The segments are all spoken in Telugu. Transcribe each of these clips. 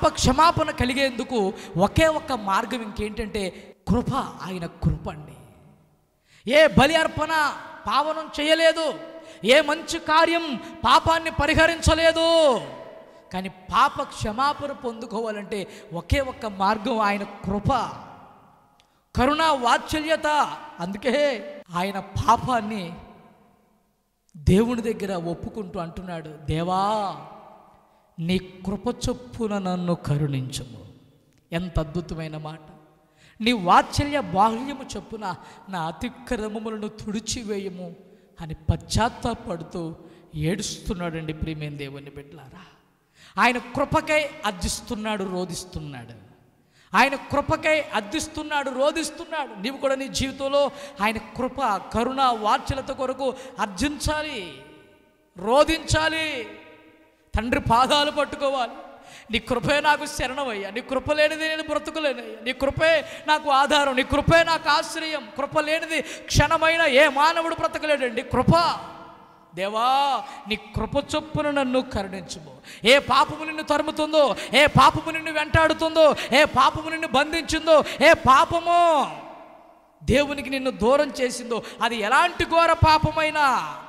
పాప క్షమాపణ కలిగేందుకు ఒకే ఒక్క మార్గం ఇంకేంటంటే కృప ఆయన కృప అండి ఏ బలి అర్పణ పావనం చేయలేదు ఏ మంచి కార్యం పాపాన్ని పరిహరించలేదు కానీ పాప క్షమాపణ పొందుకోవాలంటే ఒకే ఒక్క మార్గం ఆయన కృప కరుణ వాత్సల్యత అందుకే ఆయన పాపాన్ని దేవుని దగ్గర ఒప్పుకుంటూ అంటున్నాడు దేవా నీ కృప చొప్పున నన్ను కరుణించుము ఎంత అద్భుతమైన మాట నీ వాత్సల్య బాహ్యము చొప్పున నా అతిక్రమములను తుడిచివేయము అని పశ్చాత్తాపడుతూ ఏడుస్తున్నాడండి ప్రియమైన దేవుని బిడ్డలారా ఆయన కృపకై అర్జిస్తున్నాడు రోధిస్తున్నాడు ఆయన కృపకై అర్థిస్తున్నాడు రోధిస్తున్నాడు నీవు కూడా నీ జీవితంలో ఆయన కృప కరుణ వార్చలత కొరకు అర్జించాలి రోధించాలి తండ్రి పాదాలు పట్టుకోవాలి నీ కృపే నాకు శరణమయ్యా నీ కృప లేనిది నేను బ్రతుకులేనయ్యా నీ కృపే నాకు ఆధారం నీ కృపే నాకు ఆశ్రయం కృప లేనిది క్షణమైన ఏ మానవుడు బ్రతకలేడండి కృప దేవా నీ కృప చొప్పున నన్ను కరుణించుము ఏ పాపము నిన్ను తరుముతుందో ఏ పాపము నిన్ను వెంటాడుతుందో ఏ పాపము నిన్ను బంధించిందో ఏ పాపము దేవునికి నిన్ను దూరం చేసిందో అది ఎలాంటి ఘోర పాపమైనా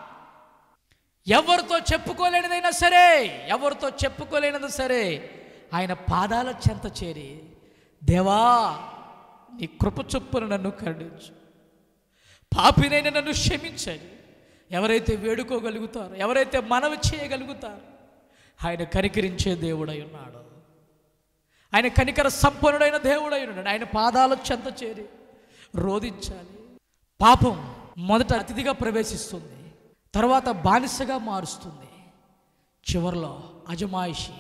ఎవరితో చెప్పుకోలేనిదైనా సరే ఎవరితో చెప్పుకోలేనిది సరే ఆయన పాదాల చెంత చేరి దేవా నీ కృప చొప్పున నన్ను కరుణించు పాపినైనా నన్ను క్షమించండి ఎవరైతే వేడుకోగలుగుతారో ఎవరైతే మనవి చేయగలుగుతారో ఆయన కనికరించే దేవుడై ఉన్నాడు ఆయన కనికర సంపన్నుడైన దేవుడై ఉన్నాడు ఆయన పాదాల చెంత చేరి రోధించాలి పాపం మొదట అతిథిగా ప్రవేశిస్తుంది తర్వాత బానిసగా మారుస్తుంది చివరిలో అజమాయిషి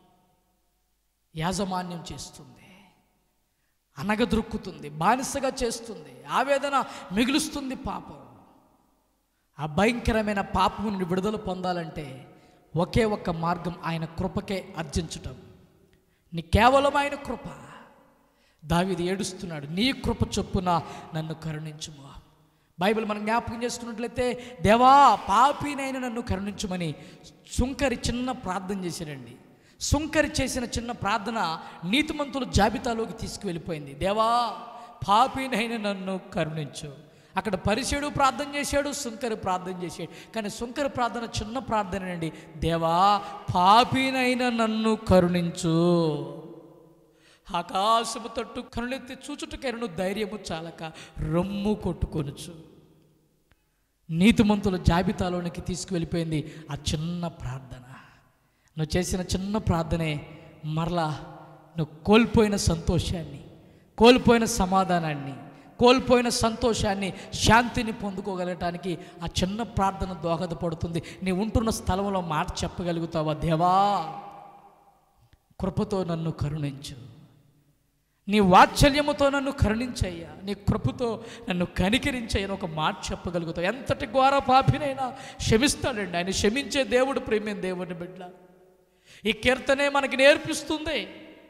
యాజమాన్యం చేస్తుంది అనగదొరుకుతుంది బానిసగా చేస్తుంది ఆవేదన మిగులుస్తుంది పాపం ఆ భయంకరమైన పాపం నుండి విడుదల పొందాలంటే ఒకే ఒక్క మార్గం ఆయన కృపకే అర్జించటం నీ కేవలం ఆయన కృప దావిది ఏడుస్తున్నాడు నీ కృప చొప్పున నన్ను కరుణించుము బైబిల్ మనం జ్ఞాపకం చేసుకున్నట్లయితే దేవా పాపినైన నన్ను కరుణించుమని సుంకరి చిన్న ప్రార్థన చేశాడండి సుంకరి చేసిన చిన్న ప్రార్థన నీతిమంతుల జాబితాలోకి తీసుకువెళ్ళిపోయింది దేవా పాపినైన నన్ను కరుణించు అక్కడ పరిచయుడు ప్రార్థన చేశాడు సుంకరి ప్రార్థన చేశాడు కానీ సుంకరి ప్రార్థన చిన్న ప్రార్థన అండి దేవా పాపినైన నన్ను కరుణించు ఆకాశము తట్టు కరుణెత్తి చూచుటకెరను ధైర్యము చాలక రొమ్ము కొట్టుకొనుచు నీతిమంతుల జాబితాలోనికి తీసుకువెళ్ళిపోయింది ఆ చిన్న ప్రార్థన నువ్వు చేసిన చిన్న ప్రార్థనే మరలా నువ్వు కోల్పోయిన సంతోషాన్ని కోల్పోయిన సమాధానాన్ని కోల్పోయిన సంతోషాన్ని శాంతిని పొందుకోగలటానికి ఆ చిన్న ప్రార్థన దోహదపడుతుంది నీ ఉంటున్న స్థలంలో మాట చెప్పగలుగుతావా దేవా కృపతో నన్ను కరుణించు నీ వాత్సల్యముతో నన్ను కరుణించయ్యా నీ కృపతో నన్ను కనికరించయ్యని ఒక మాట చెప్పగలుగుతావు ఎంతటి ఘోర పాపినైనా క్షమిస్తాడండి ఆయన క్షమించే దేవుడు ప్రేమే దేవుని బిడ్డ ఈ కీర్తనే మనకి నేర్పిస్తుంది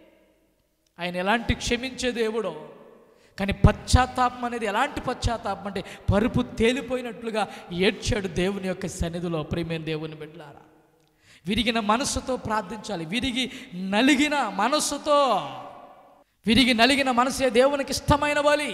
ఆయన ఎలాంటి క్షమించే దేవుడో కానీ పశ్చాత్తాపం అనేది ఎలాంటి పశ్చాత్తాపం అంటే పరుపు తేలిపోయినట్లుగా ఏడ్చాడు దేవుని యొక్క సన్నిధిలో ప్రేమే దేవుని బిడ్డలారా విరిగిన మనస్సుతో ప్రార్థించాలి విరిగి నలిగిన మనస్సుతో విరిగి నలిగిన మనసే దేవునికి ఇష్టమైన బలి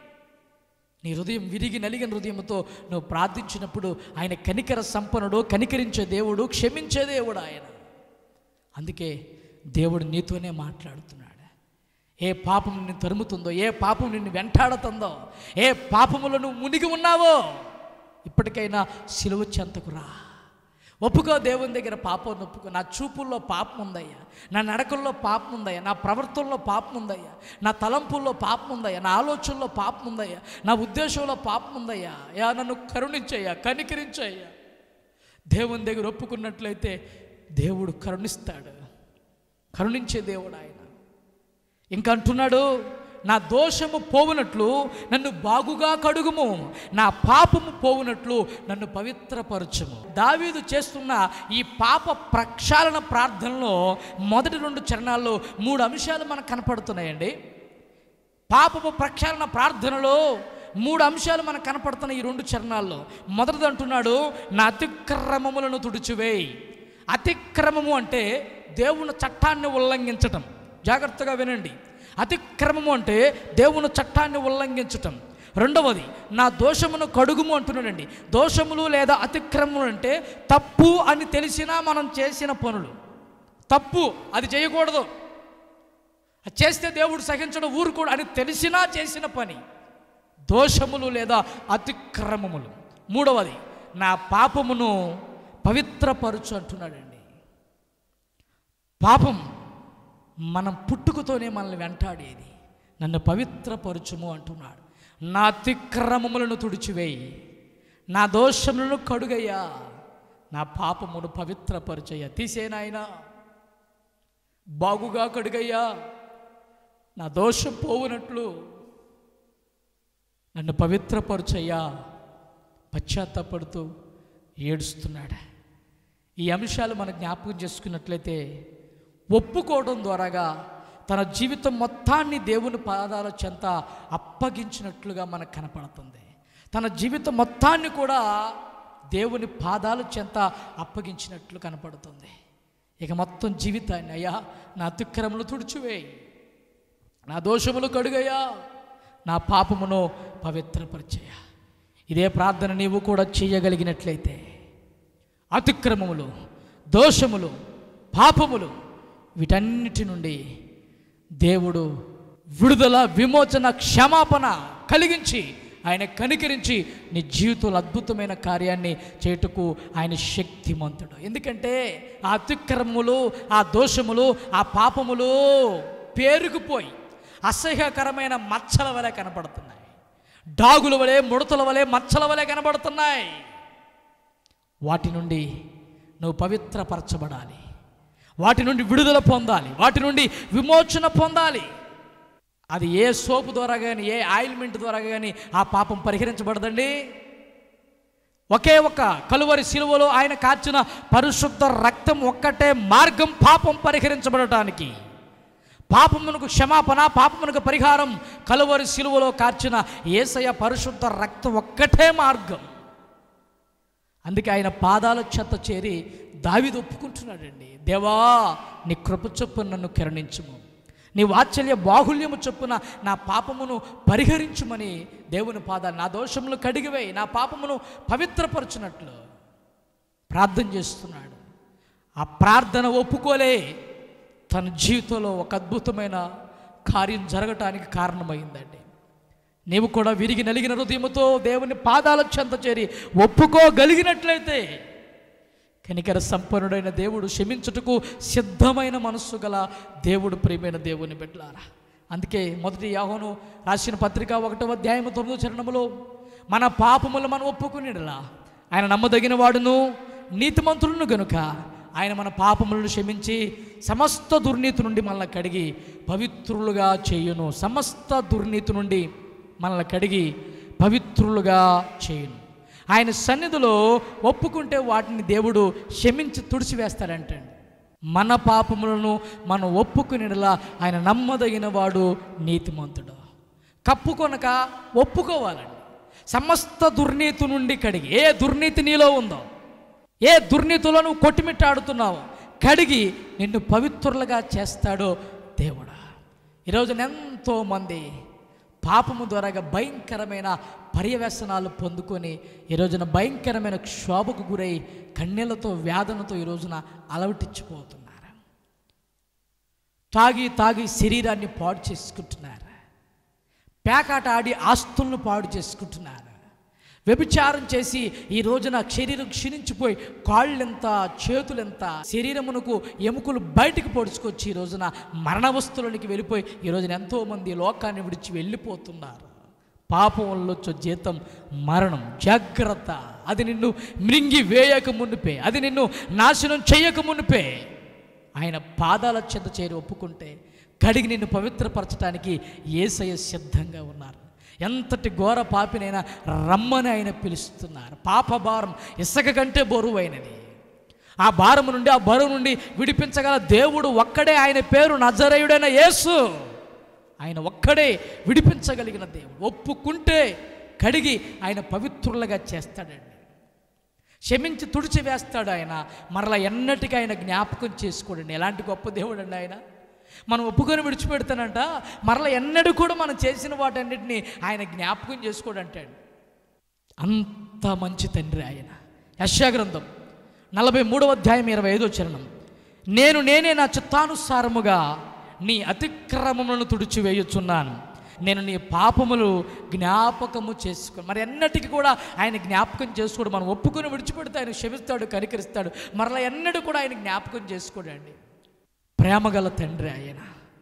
నీ హృదయం విరిగి నలిగిన హృదయంతో నువ్వు ప్రార్థించినప్పుడు ఆయన కనికర సంపన్నుడు కనికరించే దేవుడు క్షమించే దేవుడు ఆయన అందుకే దేవుడు నీతోనే మాట్లాడుతున్నాడు ఏ పాపం నిన్ను తరుముతుందో ఏ పాపం నిన్ను వెంటాడుతుందో ఏ పాపములో నువ్వు మునిగి ఉన్నావో ఇప్పటికైనా సిలువ చెంతకు రా ఒప్పుకో దేవుని దగ్గర పాపం ఒప్పుకో నా చూపుల్లో పాపం ఉందయ్యా నా నడకల్లో పాపం ఉందయ్యా నా ప్రవర్తనలో పాపం ఉందయ్యా నా తలంపుల్లో పాపం ఉందయ్యా నా ఆలోచనలో పాపం ఉందయ్యా నా ఉద్దేశంలో పాపం ఉందయ్యా యా నన్ను కరుణించయ్యా కనికరించయ్యా దేవుని దగ్గర ఒప్పుకున్నట్లయితే దేవుడు కరుణిస్తాడు కరుణించే దేవుడు ఆయన ఇంకా అంటున్నాడు నా దోషము పోవునట్లు నన్ను బాగుగా కడుగుము నా పాపము పోవునట్లు నన్ను పవిత్రపరచుము దావీదు చేస్తున్న ఈ పాప ప్రక్షాళన ప్రార్థనలో మొదటి రెండు చరణాల్లో మూడు అంశాలు మనకు కనపడుతున్నాయండి పాపపు ప్రక్షాళన ప్రార్థనలో మూడు అంశాలు మనకు కనపడుతున్నాయి ఈ రెండు చరణాల్లో మొదటిది అంటున్నాడు నా అతిక్రమములను తుడిచివేయి అతిక్రమము అంటే దేవుని చట్టాన్ని ఉల్లంఘించటం జాగ్రత్తగా వినండి అతిక్రమము అంటే దేవుని చట్టాన్ని ఉల్లంఘించటం రెండవది నా దోషమును కడుగుము అంటున్నాడండి దోషములు లేదా అతిక్రమములు అంటే తప్పు అని తెలిసినా మనం చేసిన పనులు తప్పు అది చేయకూడదు అది చేస్తే దేవుడు సహించడం ఊరుకోడు అని తెలిసినా చేసిన పని దోషములు లేదా అతిక్రమములు మూడవది నా పాపమును పవిత్రపరుచు అంటున్నాడండి పాపం మనం పుట్టుకతోనే మనల్ని వెంటాడేది నన్ను పవిత్రపరచుము అంటున్నాడు నా అతిక్రమములను తుడిచివేయి నా దోషములను కడుగయ్యా నా పాపమును పవిత్రపరచయ్యా తీసేనాయనా బాగుగా కడుగయ్యా నా దోషం పోవునట్లు నన్ను పవిత్రపరచయ్యా పశ్చాత్తాపడుతూ ఏడుస్తున్నాడు ఈ అంశాలు మనం జ్ఞాపకం చేసుకున్నట్లయితే ఒప్పుకోవడం ద్వారాగా తన జీవితం మొత్తాన్ని దేవుని పాదాల చెంత అప్పగించినట్లుగా మనకు కనపడుతుంది తన జీవితం మొత్తాన్ని కూడా దేవుని పాదాల చెంత అప్పగించినట్లు కనపడుతుంది ఇక మొత్తం జీవితాన్ని అయ్యా నా అతిక్రమలు తుడిచివేయి నా దోషములు కడుగయ్యా నా పాపమును పవిత్రపరిచయ ఇదే ప్రార్థన నీవు కూడా చేయగలిగినట్లయితే అతిక్రమములు దోషములు పాపములు వీటన్నిటి నుండి దేవుడు విడుదల విమోచన క్షమాపణ కలిగించి ఆయన కనికరించి నీ జీవితంలో అద్భుతమైన కార్యాన్ని చేయుటకు ఆయన శక్తిమంతుడు ఎందుకంటే ఆ అతిక్రమములు ఆ దోషములు ఆ పాపములు పేరుకుపోయి అసహ్యకరమైన మచ్చల వలె కనపడుతున్నాయి డాగుల వలె ముడతల వలె మచ్చల వలె కనబడుతున్నాయి వాటి నుండి నువ్వు పవిత్రపరచబడాలి వాటి నుండి విడుదల పొందాలి వాటి నుండి విమోచన పొందాలి అది ఏ సోపు ద్వారా కానీ ఏ ఆయిల్మెంట్ ద్వారా కానీ ఆ పాపం పరిహరించబడదండి ఒకే ఒక కలువరి శిలువలో ఆయన కార్చిన పరిశుద్ధ రక్తం ఒక్కటే మార్గం పాపం పరిహరించబడటానికి పాపమునకు క్షమాపణ పాపమునకు పరిహారం కలువరి శిలువలో కార్చిన ఏసయ పరిశుద్ధ రక్తం ఒక్కటే మార్గం అందుకే ఆయన పాదాల చెత్త చేరి దావిది ఒప్పుకుంటున్నాడండి దేవా నీ కృప చొప్పున నన్ను కరుణించుము నీ వాత్సల్య బాహుల్యము చొప్పున నా పాపమును పరిహరించుమని దేవుని పాదాలు నా దోషములు కడిగివేయి నా పాపమును పవిత్రపరచునట్లు ప్రార్థన చేస్తున్నాడు ఆ ప్రార్థన ఒప్పుకోలే తన జీవితంలో ఒక అద్భుతమైన కార్యం జరగటానికి కారణమైందండి నీవు కూడా విరిగి నలిగిన హృదయముతో దేవుని పాదాల చెంత చేరి ఒప్పుకోగలిగినట్లయితే కనికర సంపన్నుడైన దేవుడు క్షమించుటకు సిద్ధమైన మనస్సు గల దేవుడు ప్రియమైన దేవుని బిడ్డలారా అందుకే మొదటి యాహోను రాసిన పత్రిక ఒకటవ అధ్యాయము తొమ్మిదో చరణములో మన పాపములు మనం ఒప్పుకునేలా ఆయన నమ్మదగిన వాడును నీతిమంతులను గనుక ఆయన మన పాపములను క్షమించి సమస్త దుర్నీతి నుండి మనల్ని కడిగి పవిత్రులుగా చేయును సమస్త దుర్నీతి నుండి మనల్ని కడిగి పవిత్రులుగా చేయును ఆయన సన్నిధిలో ఒప్పుకుంటే వాటిని దేవుడు క్షమించి తుడిచివేస్తాడంటండి మన పాపములను మనం ఒప్పుకునేలా ఆయన నమ్మదగిన వాడు నీతిమంతుడు కప్పుకొనక ఒప్పుకోవాలండి సమస్త దుర్నీతి నుండి కడిగి ఏ దుర్నీతి నీలో ఉందో ఏ దుర్నీతిలో నువ్వు కొట్టిమిట్టాడుతున్నావో కడిగి నిన్ను పవిత్రులుగా చేస్తాడో దేవుడా ఈరోజు ఎంతో మంది పాపము ద్వారాగా భయంకరమైన పర్యవసనాలు పొందుకొని ఈ రోజున భయంకరమైన క్షోభకు గురై కన్నీళ్లతో వేదనతో ఈ రోజున అలవటించిపోతున్నారు తాగి తాగి శరీరాన్ని పాడు చేసుకుంటున్నారు పేకాట ఆడి ఆస్తులను పాడు చేసుకుంటున్నారు వ్యభిచారం చేసి ఈ రోజున శరీరం క్షీణించిపోయి కాళ్ళెంత చేతులెంత శరీరమునకు ఎముకలు బయటికి పొడుచుకొచ్చి ఈ రోజున మరణవస్తువులకి వెళ్ళిపోయి ఈ రోజున ఎంతోమంది లోకాన్ని విడిచి వెళ్ళిపోతున్నారు పాపం వల్ల వచ్చే జీతం మరణం జాగ్రత్త అది నిన్ను మృంగి వేయక మునిపే అది నిన్ను నాశనం చేయక మునిపే ఆయన పాదాల చెంత చేరి ఒప్పుకుంటే కడిగి నిన్ను పవిత్రపరచడానికి ఏసయ్య సిద్ధంగా ఉన్నారు ఎంతటి ఘోర పాపినైనా రమ్మని ఆయన పిలుస్తున్నారు పాప భారం ఇసుక కంటే బరువైనది ఆ భారము నుండి ఆ బరువు నుండి విడిపించగల దేవుడు ఒక్కడే ఆయన పేరు నజరేయుడైన యేసు ఆయన ఒక్కడే విడిపించగలిగిన దేవుడు ఒప్పుకుంటే కడిగి ఆయన పవిత్రులుగా చేస్తాడండి క్షమించి తుడిచి వేస్తాడు ఆయన మరలా ఎన్నటికీ ఆయన జ్ఞాపకం చేసుకోడండి ఎలాంటి గొప్ప దేవుడు అండి ఆయన మనం ఒప్పుకొని విడిచిపెడతానంట మరలా ఎన్నడూ కూడా మనం చేసిన వాటన్నిటిని ఆయన జ్ఞాపకం చేసుకోడంటాడు అంత మంచి తండ్రి ఆయన యశాగ్రంథం నలభై మూడవ అధ్యాయం ఇరవై ఐదో చరణం నేను నేనే నా చిత్తానుసారముగా నీ అతిక్రమములను తుడిచివేయుచున్నాను నేను నీ పాపములు జ్ఞాపకము చేసుకో మరి ఎన్నటికి కూడా ఆయన జ్ఞాపకం చేసుకోడు మనం ఒప్పుకొని విడిచిపెడితే ఆయన క్షమిస్తాడు కనికరిస్తాడు మరలా ఎన్నడూ కూడా ఆయన జ్ఞాపకం చేసుకోడండి ప్రేమగల తండ్రి ఆయన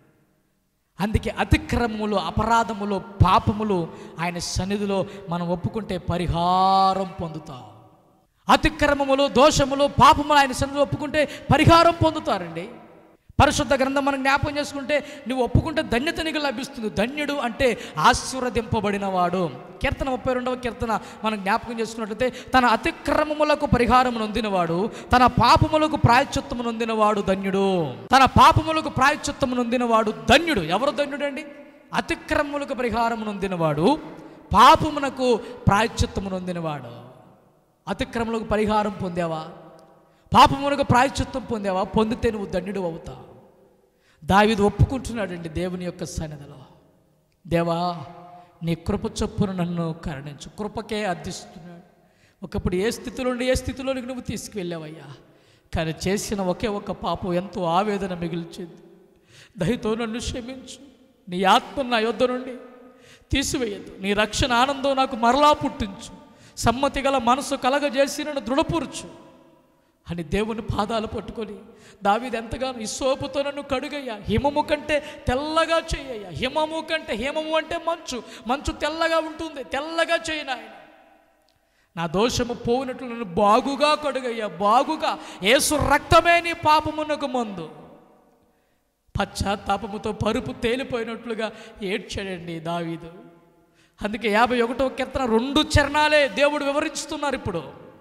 అందుకే అతిక్రమములు అపరాధములు పాపములు ఆయన సన్నిధిలో మనం ఒప్పుకుంటే పరిహారం పొందుతాం అతిక్రమములు దోషములు పాపములు ఆయన సన్నిధిలో ఒప్పుకుంటే పరిహారం పొందుతారండి పరిశుద్ధ గ్రంథం మనం జ్ఞాపకం చేసుకుంటే నువ్వు ఒప్పుకుంటే ధన్యత నీకు లభిస్తుంది ధన్యుడు అంటే ఆశీర్వదింపబడినవాడు కీర్తన ముప్పై రెండవ కీర్తన మనం జ్ఞాపకం చేసుకున్నట్లయితే తన అతిక్రమములకు పరిహారం నొందినవాడు తన పాపములకు ప్రాయశ్చిత్తము నొందినవాడు ధన్యుడు తన పాపములకు ప్రాయశ్చిత్తము నొందినవాడు ధన్యుడు ఎవరు ధన్యుడండి అతిక్రమములకు పరిహారం నొందినవాడు పాపమునకు ప్రాయశ్చిత్తము నొందినవాడు అతిక్రమలకు పరిహారం పొందావా పాపమునకు ప్రాయశ్చిత్తం పొందావా పొందితే నువ్వు దండుడు అవుతావు దావిది ఒప్పుకుంటున్నాడండి దేవుని యొక్క సన్నిధిలో దేవా నీ కృప చొప్పున నన్ను కరుణించు కృపకే అర్థిస్తున్నాడు ఒకప్పుడు ఏ స్థితిలో నుండి ఏ స్థితిలోనికి నువ్వు తీసుకువెళ్ళావయ్యా కానీ చేసిన ఒకే ఒక పాపం ఎంతో ఆవేదన మిగిల్చింది దయతో నన్ను క్షమించు నీ ఆత్మ నా యొద్ద నుండి తీసివేయద్దు నీ రక్షణ ఆనందం నాకు మరలా పుట్టించు సమ్మతి గల మనసు కలగజేసి నన్ను దృఢపూర్చు అని దేవుని పాదాలు పట్టుకొని దావీది ఎంతగానో ఈ సోపుతో నన్ను కడుగయ్యా హిమము కంటే తెల్లగా చేయయ్యా హిమము కంటే హిమము అంటే మంచు మంచు తెల్లగా ఉంటుంది తెల్లగా చేయను ఆయన నా దోషము పోయినట్లు నన్ను బాగుగా కడుగయ్యా బాగుగా ఏసు రక్తమే నీ పాపమునకు మందు పశ్చాత్తాపముతో పరుపు తేలిపోయినట్లుగా ఏడ్చాడండి దావీదు అందుకే యాభై ఒకటో కీర్తన రెండు చరణాలే దేవుడు వివరిస్తున్నారు ఇప్పుడు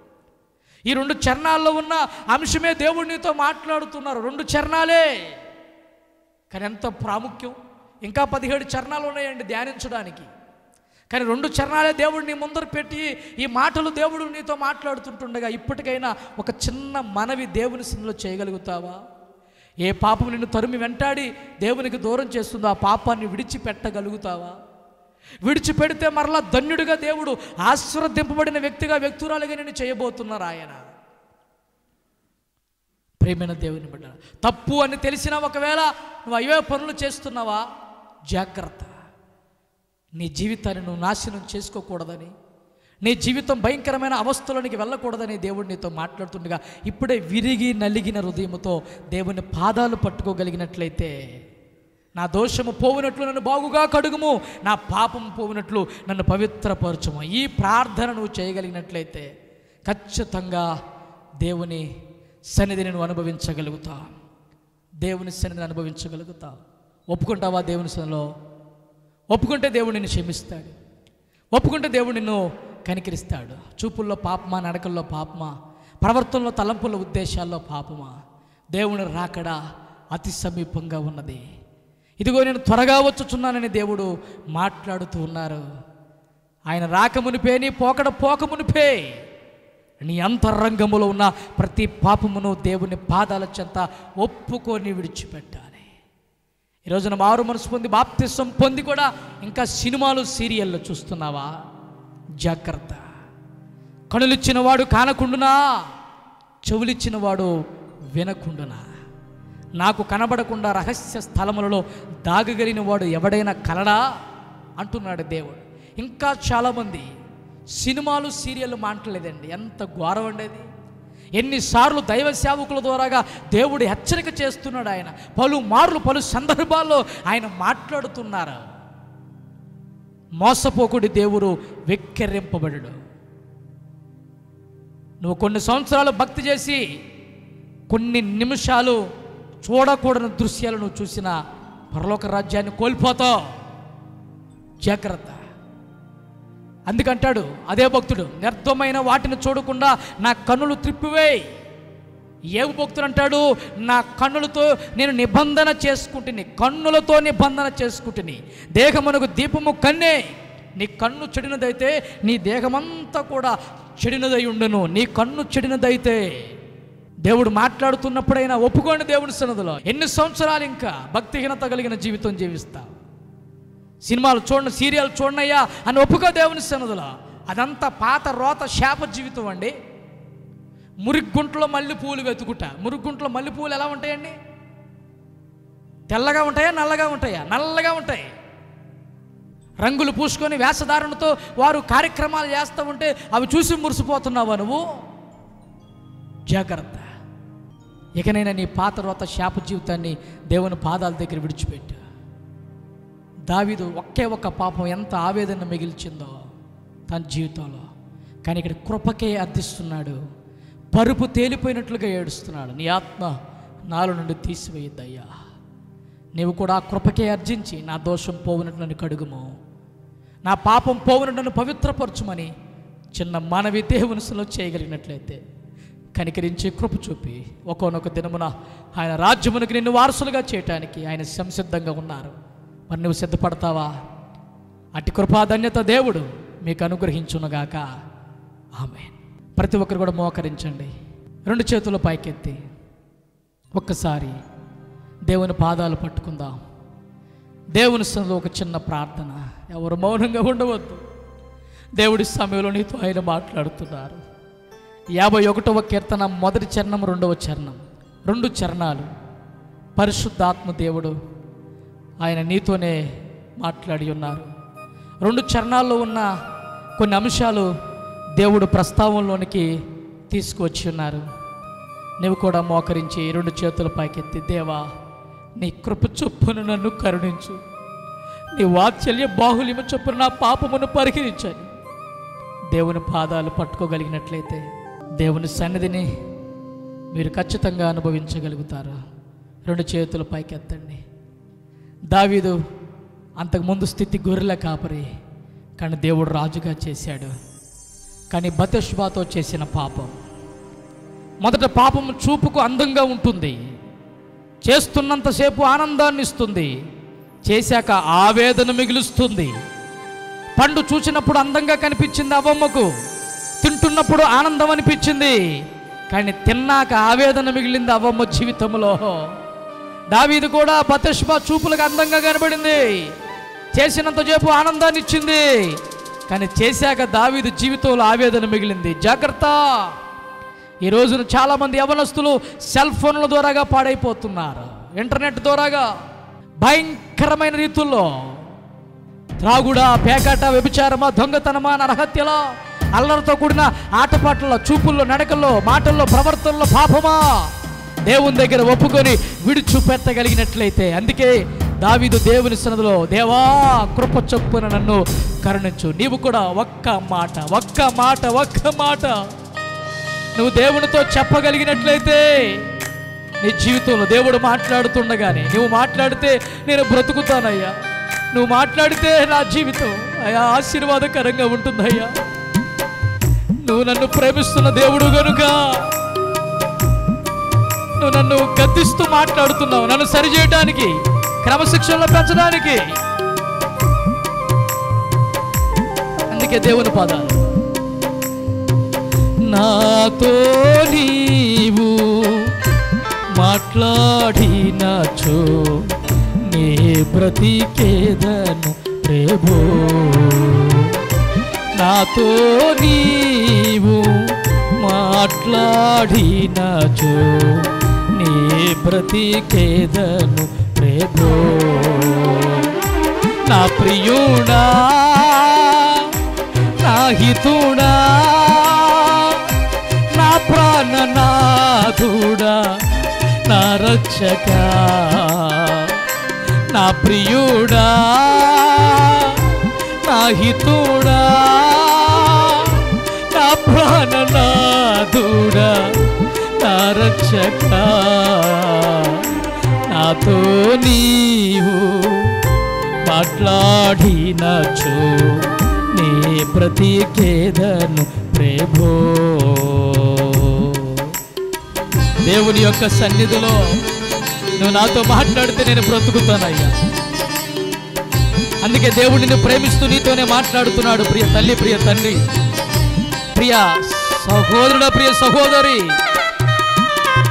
ఈ రెండు చరణాల్లో ఉన్న అంశమే దేవుడు నీతో మాట్లాడుతున్నారు రెండు చరణాలే కానీ ఎంత ప్రాముఖ్యం ఇంకా పదిహేడు చరణాలు ఉన్నాయండి ధ్యానించడానికి కానీ రెండు చరణాలే దేవుడు నీ ముందర పెట్టి ఈ మాటలు దేవుడు నీతో మాట్లాడుతుంటుండగా ఇప్పటికైనా ఒక చిన్న మనవి దేవుని సన్నిలో చేయగలుగుతావా ఏ పాపం నిన్ను తరిమి వెంటాడి దేవునికి దూరం చేస్తుందో ఆ పాపాన్ని విడిచిపెట్టగలుగుతావా విడిచిపెడితే మరలా ధన్యుడిగా దేవుడు ఆశీర్వదింపబడిన వ్యక్తిగా వ్యక్తురాలుగా నేను చేయబోతున్నారు ఆయన ప్రేమైన దేవుని బిడ్డ తప్పు అని తెలిసినా ఒకవేళ నువ్వు అవే పనులు చేస్తున్నావా జాగ్రత్త నీ జీవితాన్ని నువ్వు నాశనం చేసుకోకూడదని నీ జీవితం భయంకరమైన అవస్థలోనికి వెళ్ళకూడదని దేవుడు నీతో మాట్లాడుతుండగా ఇప్పుడే విరిగి నలిగిన హృదయముతో దేవుని పాదాలు పట్టుకోగలిగినట్లయితే నా దోషము పోవునట్లు నన్ను బాగుగా కడుగుము నా పాపం పోవునట్లు నన్ను పవిత్రపరచుము ఈ ప్రార్థన నువ్వు చేయగలిగినట్లయితే ఖచ్చితంగా దేవుని సన్నిధిని నువ్వు అనుభవించగలుగుతా దేవుని సన్నిధిని అనుభవించగలుగుతా ఒప్పుకుంటావా దేవుని సన్నిలో ఒప్పుకుంటే దేవుడు నిన్ను క్షమిస్తాడు ఒప్పుకుంటే దేవుడు నిన్ను కనికరిస్తాడు చూపుల్లో పాపమా నడకల్లో పాపమా ప్రవర్తనలో తలంపుల ఉద్దేశాల్లో పాపమా దేవుని రాకడా అతి సమీపంగా ఉన్నది ఇదిగో నేను త్వరగా వచ్చుచున్నానని దేవుడు మాట్లాడుతూ ఉన్నారు ఆయన రాకమునిపే నీ పోకడ పోకమునిపే నీ అంతరంగములో ఉన్న ప్రతి పాపమును దేవుని పాదాల చెంత ఒప్పుకొని విడిచిపెట్టాలి ఈరోజున మారు మనసు పొంది బాప్తిసం పొంది కూడా ఇంకా సినిమాలు సీరియళ్ళు చూస్తున్నావా జాగ్రత్త కనులిచ్చిన వాడు కానకుండునా చెవులిచ్చిన వాడు వినకుండునా నాకు కనబడకుండా రహస్య స్థలములలో దాగగలిగిన వాడు ఎవడైనా కలడా అంటున్నాడు దేవుడు ఇంకా చాలామంది సినిమాలు సీరియల్ మాట్లాడలేదండి ఎంత ఘోరం అండి ఎన్నిసార్లు దైవ సేవకుల ద్వారాగా దేవుడు హెచ్చరిక చేస్తున్నాడు ఆయన పలు మార్లు పలు సందర్భాల్లో ఆయన మాట్లాడుతున్నారు మోసపోకుడి దేవుడు వెక్కెరింపబడడు నువ్వు కొన్ని సంవత్సరాలు భక్తి చేసి కొన్ని నిమిషాలు చూడకూడని దృశ్యాలు నువ్వు చూసిన పరలోక రాజ్యాన్ని కోల్పోతావు జాగ్రత్త అందుకంటాడు అదే భక్తుడు వ్యర్థమైన వాటిని చూడకుండా నా కన్నులు త్రిప్పివేయి ఏ భక్తుడు అంటాడు నా కన్నులతో నేను నిబంధన చేసుకుంటుని కన్నులతో నిబంధన చేసుకుంటుని దేహమునకు దీపము కన్నే నీ కన్ను చెడినదైతే నీ దేహమంతా కూడా చెడినదై ఉండును నీ కన్ను చెడినదైతే దేవుడు మాట్లాడుతున్నప్పుడైనా ఒప్పుకోండి దేవుని సన్నదిలో ఎన్ని సంవత్సరాలు ఇంకా భక్తిహీనత కలిగిన జీవితం జీవిస్తావు సినిమాలు చూడండి సీరియల్ చూడనయ్యా అని ఒప్పుకో దేవుని సన్నదిలో అదంతా పాత రోత శాప జీవితం అండి మురిగ్గుంట్లో మల్లె పూలు వెతుకుట మురిగ్గుంట్లో మల్లె పూలు ఎలా ఉంటాయండి తెల్లగా ఉంటాయా నల్లగా ఉంటాయా నల్లగా ఉంటాయి రంగులు పూసుకొని వేషధారణతో వారు కార్యక్రమాలు చేస్తూ ఉంటే అవి చూసి మురిసిపోతున్నావా నువ్వు జాగ్రత్త ఇకనైనా నీ పాత రోత శాప జీవితాన్ని దేవుని పాదాల దగ్గర విడిచిపెట్టు దావీదు ఒకే ఒక్క పాపం ఎంత ఆవేదన మిగిల్చిందో తన జీవితంలో కానీ ఇక్కడ కృపకే అర్థిస్తున్నాడు పరుపు తేలిపోయినట్లుగా ఏడుస్తున్నాడు నీ ఆత్మ నాలో నుండి తీసివేయద్దయ్యా నీవు కూడా ఆ కృపకే అర్జించి నా దోషం పోవునట్టు నన్ను కడుగుము నా పాపం పోవునట్టు నన్ను పవిత్రపరచుమని చిన్న మనవి దేవునిసులో చేయగలిగినట్లయితే కనికరించి కృప చూపి ఒకనొక దినమున ఆయన రాజ్యమునికి నిన్ను వారసులుగా చేయటానికి ఆయన సంసిద్ధంగా ఉన్నారు మరి నువ్వు సిద్ధపడతావా అట్టి కృపాధన్యత దేవుడు మీకు అనుగ్రహించునుగాక ఆమె ప్రతి ఒక్కరు కూడా మోకరించండి రెండు చేతుల పైకెత్తి ఒక్కసారి దేవుని పాదాలు పట్టుకుందాం దేవుని సన్నిధిలో ఒక చిన్న ప్రార్థన ఎవరు మౌనంగా ఉండవద్దు దేవుడి సమయంలో నీతో ఆయన మాట్లాడుతున్నారు యాభై ఒకటవ కీర్తన మొదటి చరణం రెండవ చరణం రెండు చరణాలు పరిశుద్ధాత్మ దేవుడు ఆయన నీతోనే మాట్లాడి ఉన్నారు రెండు చరణాల్లో ఉన్న కొన్ని అంశాలు దేవుడు ప్రస్తావనలోనికి తీసుకువచ్చి ఉన్నారు నువ్వు కూడా మోకరించి రెండు చేతుల పైకెత్తి దేవా నీ కృప చొప్పున నన్ను కరుణించు నీ వాత్సల్య బాహుల్యము చొప్పున నా పాపమును పరిహరించని దేవుని పాదాలు పట్టుకోగలిగినట్లయితే దేవుని సన్నిధిని మీరు ఖచ్చితంగా అనుభవించగలుగుతారు రెండు చేతుల పైకెత్తండి దావీదు అంతకుముందు స్థితి గొర్రెల కాపరి కానీ దేవుడు రాజుగా చేశాడు కానీ బతష్బాతో చేసిన పాపం మొదట పాపం చూపుకు అందంగా ఉంటుంది చేస్తున్నంతసేపు ఆనందాన్ని ఇస్తుంది చేశాక ఆవేదన మిగులుస్తుంది పండు చూసినప్పుడు అందంగా కనిపించింది అవ్వమ్మకు తింటున్నప్పుడు ఆనందం అనిపించింది కానీ తిన్నాక ఆవేదన మిగిలింది అవ్వమ్మ జీవితంలో దావీదు కూడా బతష్బా చూపులకు అందంగా కనబడింది చేసినంతసేపు ఆనందాన్ని ఇచ్చింది కానీ చేశాక దావీదు జీవితంలో ఆవేదన మిగిలింది జాగ్రత్త ఈ రోజున చాలామంది యవనస్తులు సెల్ ఫోన్ల ద్వారాగా పాడైపోతున్నారు ఇంటర్నెట్ ద్వారాగా భయంకరమైన రీతుల్లో త్రాగుడా పేకాట వ్యభిచారమా దొంగతనమా నరహత్యలా అల్లరితో కూడిన ఆటపాటల్లో చూపుల్లో నడకల్లో మాటల్లో ప్రవర్తనలో పాపమా దేవుని దగ్గర ఒప్పుకొని విడిచిపెట్టగలిగినట్లయితే అందుకే దావీదు దేవుని సన్నదిలో దేవా కృప చొప్పున నన్ను కరుణించు నీవు కూడా ఒక్క మాట ఒక్క మాట ఒక్క మాట నువ్వు దేవునితో చెప్పగలిగినట్లయితే నీ జీవితంలో దేవుడు మాట్లాడుతుండగానే నువ్వు మాట్లాడితే నేను బ్రతుకుతానయ్యా నువ్వు మాట్లాడితే నా జీవితం అయ్యా ఆశీర్వాదకరంగా ఉంటుందయ్యా నువ్వు నన్ను ప్రేమిస్తున్న దేవుడు గనుక నువ్వు నన్ను గద్దిస్తూ మాట్లాడుతున్నావు నన్ను సరిచేయడానికి క్రమశిక్షణలో పెంచడానికి అందుకే దేవుని పాదాలు నాతో నీవు మాట్లాడినచో నీ బ్రతికేదను ప్రభో నాతో నీవు మాట్లాడినచో నీ బ్రతికేదను ప్రభో నా ప్రియుడా నా హితుడా నా ప్రాణనాథుడా నా రక్షక నా ప్రియుడా నా హితుడా నా ప్రాణనాథుడా నా రక్షక నాతో నీవు మాట్లాడినచో నీ ప్రతికేదను ప్రభో దేవుని యొక్క సన్నిధిలో నువ్వు నాతో మాట్లాడితే నేను బ్రతుకుతానయ్యా అందుకే దేవుడు నిన్ను ప్రేమిస్తూ నీతోనే మాట్లాడుతున్నాడు ప్రియ తల్లి ప్రియ తండ్రి ప్రియ సహోదరుడ ప్రియ సహోదరి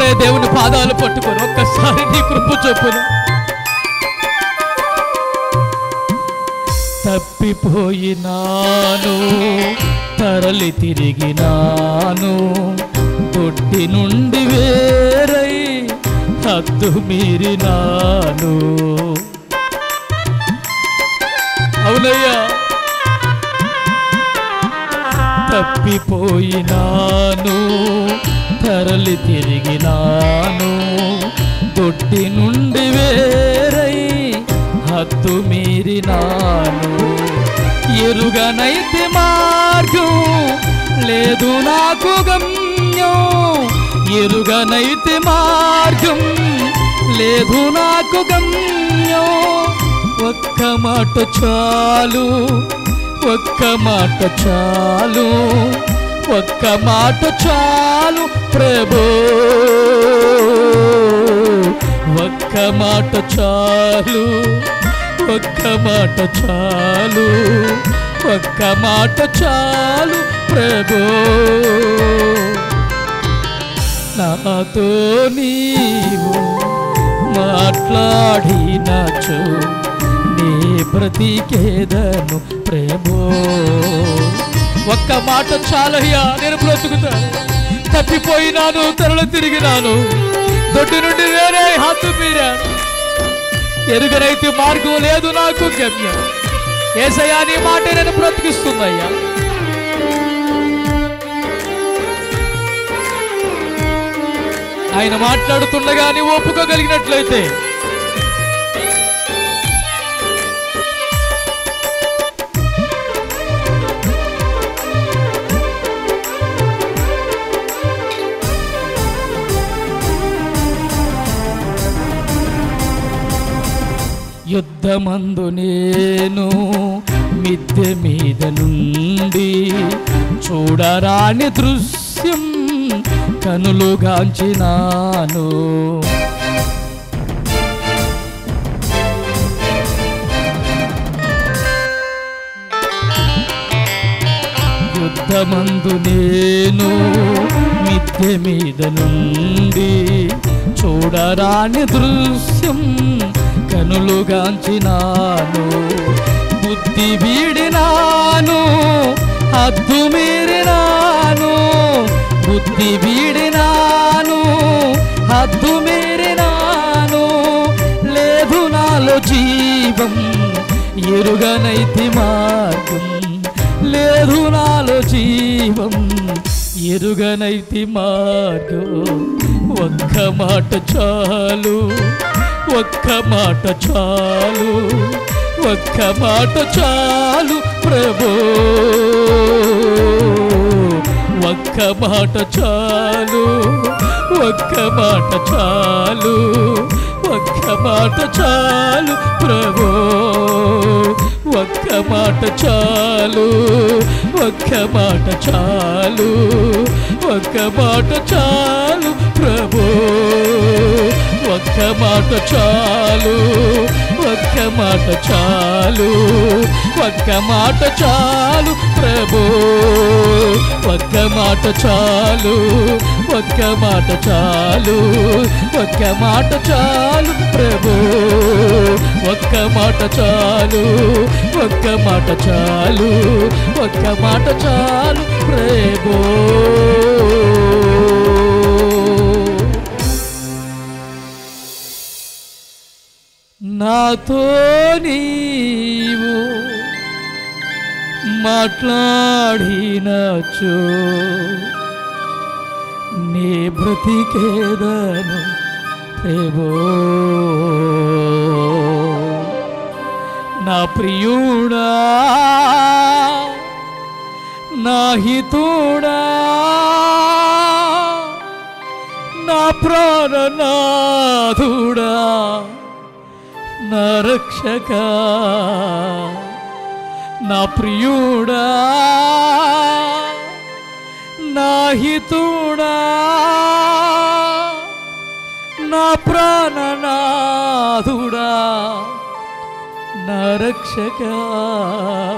ఇప్పుడే దేవుని పాదాలు పట్టుకొని ఒక్కసారి నీ కృప చొప్పున తప్పిపోయినాను తరలి తిరిగినాను తొట్టి నుండి వేరై హద్దు మీరినాను అవునయ్యా తప్పిపోయినాను తరలి తిరిగినాను దొడ్డి నుండి వేరై హద్దు మీరినాను ఎరుగనైతే మార్గం లేదు నాకు గమ్యం ఎరుగనైతే మార్గం లేదు నాకు గమ్యం ఒక్క మాట చాలు ఒక్క మాట చాలు ఒక్క మాట చాలు ప్రభు ఒక్క మాట చాలు ఒక్క మాట చాలు ఒక్క మాట చాలు ప్రభు నాతో నీవు మాట్లాడినచు నీ బ్రతికేదను ప్రేమో ఒక్క మాట చాలయ్యా నేను బ్రతుకుతాను తప్పిపోయినాను తరలి తిరిగినాను దొడ్డి నుండి వేరే హద్దు మీరాను ఎరుగనైతే మార్గం లేదు నాకు గమ్యం ఏసయ్యా నీ మాట నేను బ్రతికిస్తుందయ్యా ఆయన మాట్లాడుతుండగా నీవు ఒప్పుకోగలిగినట్లయితే యుద్ధమందు నేను మిద్దె మీద నుండి చూడరాని దృశ్యం కనులుగాంచినాను యుద్ధమందు నేను మిద్దె మీద నుండి చూడరాని దృశ్యం కనులుగాంచినాను బుద్ధి వీడినాను హద్దు మీరినాను బుద్ధి వీడినాను హద్దు మీరినాను లేదు నాలో జీవం ఎరుగనైతి మార్గం లేదు నాలో జీవం ఎరుగనైతి మార్గం ఒక్క మాట చాలు ఒక్క మాట చాలు ఒక్క మాట చాలు ప్రభు ఒక్క మాట చాలు ఒక్క మాట చాలు ఒక్క మాట చాలు ప్రభు ఒక్క మాట చాలు ఒక్క మాట చాలు ఒక్క మాట చాలు ప్రభు ఒక్క మాట చాలు ఒక్క మాట చాలు ఒక్క మాట చాలు ప్రభు ఒక్క మాట చాలు ఒక్క మాట చాలు ఒక్క మాట చాలు ప్రభు ఒక్క మాట చాలు ఒక్క మాట చాలు ఒక్క మాట చాలు ప్రభు నాతో నీవు మాట్లాడినచో నీ బ్రతికేదను ప్రేమో నా ప్రియుడా నా హితుడా నా ప్రాణనాథుడా నా రక్షక నా ప్రియుడా నా హితుడా నా ప్రాణనాథుడా నా రక్షక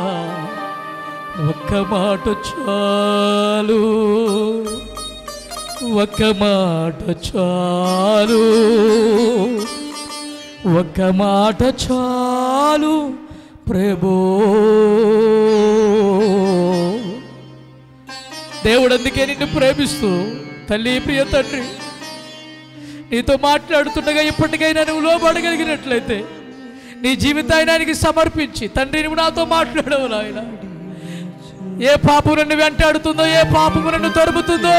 ఒక్క మాట చాలు ఒక మాట చాలు ఒక మాట చాలు ప్రభు దేవుడు అందుకే నిన్ను ప్రేమిస్తూ తల్లి ప్రియ తండ్రి నీతో మాట్లాడుతుండగా ఇప్పటికైనా నువ్వు లోబడగలిగినట్లయితే నీ జీవితాన్ని ఆయనకి సమర్పించి తండ్రి నువ్వు నాతో మాట్లాడవు నాయన ఏ పాపం నన్ను వెంటాడుతుందో ఏ పాపము నన్ను తరుముతుందో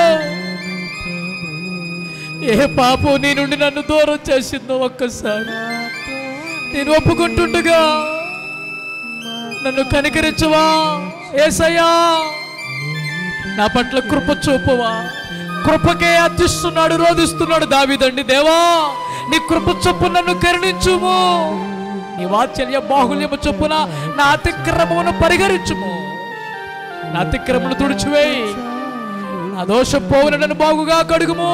ఏ పాపం నీ నుండి నన్ను దూరం చేసిందో ఒక్కసారి నేను ఒప్పుకుంటుండగా నన్ను కనికరించవా ఏసయ్యా నా పట్ల కృప చూపవా కృపకే అర్థిస్తున్నాడు రోధిస్తున్నాడు దావిదండి దేవా నీ కృప చొప్పు నన్ను కరుణించుము నీ వాత్సల్య బాహుల్యము చొప్పున నా అతిక్రమమును పరిహరించుము నా అతిక్రమను తుడిచివేయి నా దోషం పోవున నన్ను బాగుగా కడుగుము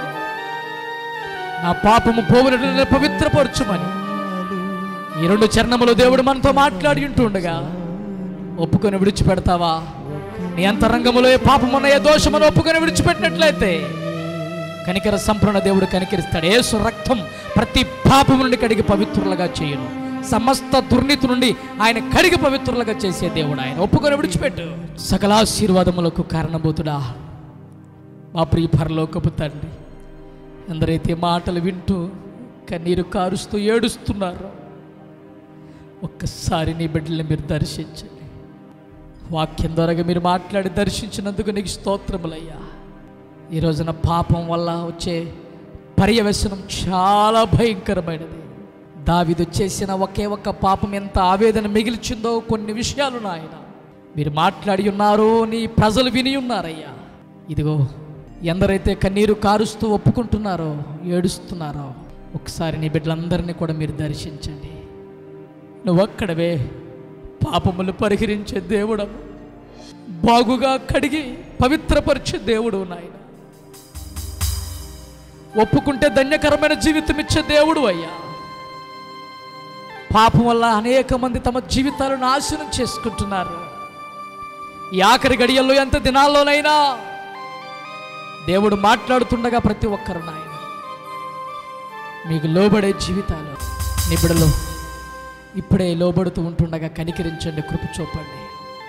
నా పాపము పోవున నన్ను పవిత్రపరచుమని ఈ రెండు చరణములు దేవుడు మనతో మాట్లాడి ఉంటుండగా ఒప్పుకొని విడిచిపెడతావా నీ అంతరంగములో ఏ పాపమున్న ఏ దోషమును ఒప్పుకొని విడిచిపెట్టినట్లయితే కనికర సంపూర్ణ దేవుడు కనికరిస్తాడు యేసు రక్తం ప్రతి పాపము నుండి కడిగి పవిత్రులుగా చేయను సమస్త దుర్నీతి నుండి ఆయన కడిగి పవిత్రులుగా చేసే దేవుడు ఆయన ఒప్పుకొని విడిచిపెట్టు సకలాశీర్వాదములకు కారణభూతుడా మా ప్రియ పరలోకపు తండ్రి ఎందరైతే మాటలు వింటూ కన్నీరు కారుస్తూ ఏడుస్తున్నారో ఒక్కసారి నీ బిడ్డల్ని మీరు దర్శించండి వాక్యం ద్వారా మీరు మాట్లాడి దర్శించినందుకు నీకు స్తోత్రములయ్యా ఈ రోజున పాపం వల్ల వచ్చే పర్యవసనం చాలా భయంకరమైనది దావిదు చేసిన ఒకే ఒక్క పాపం ఎంత ఆవేదన మిగిల్చిందో కొన్ని విషయాలు నాయన మీరు మాట్లాడి ఉన్నారు నీ ప్రజలు విని ఉన్నారయ్యా ఇదిగో ఎందరైతే కన్నీరు కారుస్తూ ఒప్పుకుంటున్నారో ఏడుస్తున్నారో ఒకసారి నీ బిడ్డలందరినీ కూడా మీరు దర్శించండి నువ్వక్కడవే పాపములు పరిహరించే దేవుడవు బాగుగా కడిగి పవిత్రపరిచే దేవుడు నాయన ఒప్పుకుంటే ధన్యకరమైన జీవితం ఇచ్చే దేవుడు అయ్యా పాపం వల్ల అనేక మంది తమ జీవితాలను నాశనం చేసుకుంటున్నారు ఈ ఆఖరి గడియల్లో ఎంత దినాల్లోనైనా దేవుడు మాట్లాడుతుండగా ప్రతి ఒక్కరు నాయన మీకు లోబడే జీవితాలు నిబిడలో ఇప్పుడే లోబడుతూ ఉంటుండగా కనికరించండి కృప చూపండి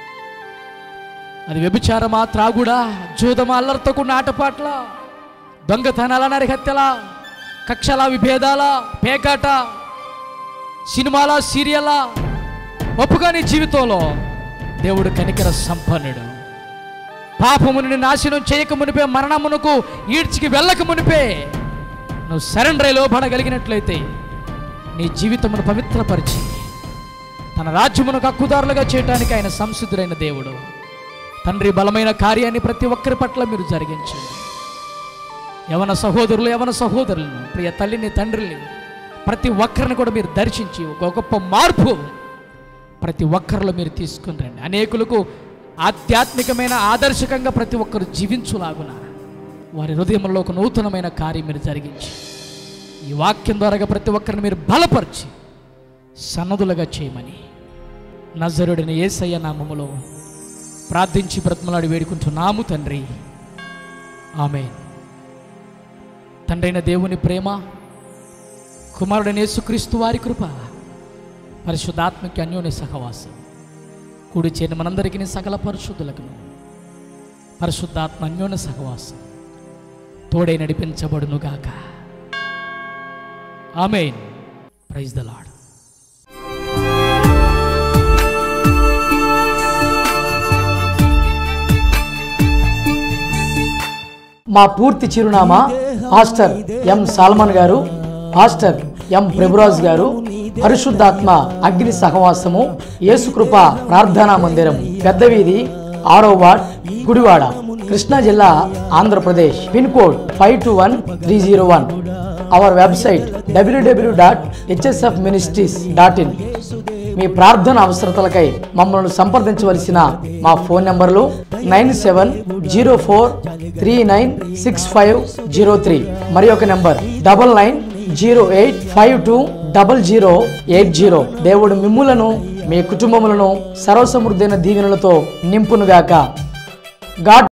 అది వ్యభిచారమా త్రాగుడా జూదమా అల్లరితో కూడిన ఆటపాట్ల దొంగతనాల నరిహత్యల కక్షల విభేదాల పేకాట సినిమాల సీరియల ఒప్పుగా నీ జీవితంలో దేవుడు కనికర సంపన్నుడు పాపముని నాశనం చేయక మునిపే మరణమునకు ఈడ్చికి వెళ్ళక మునిపే నువ్వు సరెండర్ లోపడగలిగినట్లయితే నీ జీవితమును పవిత్రపరిచి తన రాజ్యమునకు హక్కుదారులుగా చేయటానికి ఆయన సంసిద్ధుడైన దేవుడు తండ్రి బలమైన కార్యాన్ని ప్రతి ఒక్కరి పట్ల మీరు జరిగించండి యవన సహోదరులు యవన సహోదరులను ప్రియ తల్లిని తండ్రిని ప్రతి ఒక్కరిని కూడా మీరు దర్శించి ఒక గొప్ప మార్పు ప్రతి ఒక్కరిలో మీరు తీసుకుని రండి అనేకులకు ఆధ్యాత్మికమైన ఆదర్శకంగా ప్రతి ఒక్కరు జీవించులాగున వారి హృదయంలో ఒక నూతనమైన కార్యం మీరు జరిగించి ఈ వాక్యం ద్వారా ప్రతి ఒక్కరిని మీరు బలపరిచి సన్నదులుగా చేయమని నజరుడిని ఏసయ్య నామములో ప్రార్థించి బ్రతిమలాడి వేడుకుంటున్నాము తండ్రి ఆమె తండ్రైన దేవుని ప్రేమ కుమారుడైన యేసుక్రీస్తు వారి కృప పరిశుద్ధాత్మకి అన్యోన్య సహవాసం కూడి చేరిన మనందరికీ సకల పరిశుద్ధులకు పరిశుద్ధాత్మ అన్యోన్య సహవాసం తోడై నడిపించబడును గాక ఆమెన్ ప్రైజ్ ద లాడ్ మా పూర్తి చిరునామా హాస్టర్ ఎం సాల్మన్ గారు హాస్టర్ ఎం ప్రభురాజ్ గారు పరిశుద్ధాత్మ అగ్ని సహవాసము యేసుకృప ప్రార్థనా మందిరం పెద్ద వీధి ఆరో వార్డ్ గుడివాడ కృష్ణా జిల్లా Andhra Pradesh pin code five two one three zero one our website WW dot HSF ministries dot in మీ ప్రార్థన అవసరతలకై మమ్మల్ని సంప్రదించవలసిన మా ఫోన్ నంబర్లు nine seven zero four three nine six five zero three మరి ఒక number double nine zero eight five two double zero eight zero దేవుడు మిమ్ములను మీ కుటుంబములను సర్వసమృద్ధైన దీవెనలతో నింపునుగాక గాడ్